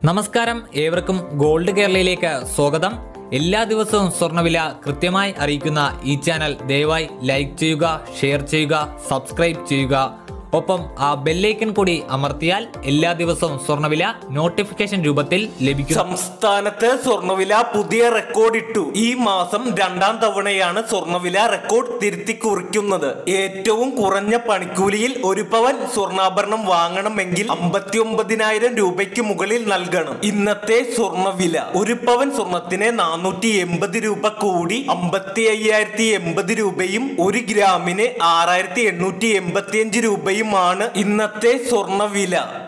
നമസ്കാരം ഏവർക്കും ഗോൾഡ് കേരളയിലേക്ക് സ്വാഗതം എല്ലാ ദിവസവും സ്വർണ്ണവില കൃത്യമായി അറിയിക്കുന്ന ഈ ചാനൽ ദയവായി ലൈക്ക് ചെയ്യുക ഷെയർ ചെയ്യുക സബ്സ്ക്രൈബ് ചെയ്യുക ഒപ്പം ആ ബെല്ലൈക്കൺ കൂടി അമർത്തിയാൽ എല്ലാ ദിവസവും സ്വർണ്ണവില നോട്ടിഫിക്കേഷൻ രൂപത്തിൽ ലഭിക്കും സംസ്ഥാനത്ത് സ്വർണ്ണവില പുതിയ റെക്കോർഡ് ഇട്ടു ഈ മാസം രണ്ടാം തവണയാണ് സ്വർണ്ണവില റെക്കോർഡ് തിരുത്തി കുറിക്കുന്നത് ഏറ്റവും കുറഞ്ഞ പണിക്കൂലിയിൽ ഒരു പവൻ സ്വർണ്ണാഭരണം വാങ്ങണമെങ്കിൽ അമ്പത്തി ഒമ്പതിനായിരം രൂപയ്ക്ക് മുകളിൽ നൽകണം ഇന്നത്തെ സ്വർണ്ണവില ഒരു പവൻ സ്വർണത്തിന് നാനൂറ്റി എൺപത് രൂപ കൂടി അമ്പത്തി അയ്യായിരത്തി എൺപത് രൂപയും ഒരു ഗ്രാമിന് ആറായിരത്തി എണ്ണൂറ്റി എൺപത്തി അഞ്ച് രൂപയുമാണ് ഇന്നത്തെ സ്വർണ്ണവില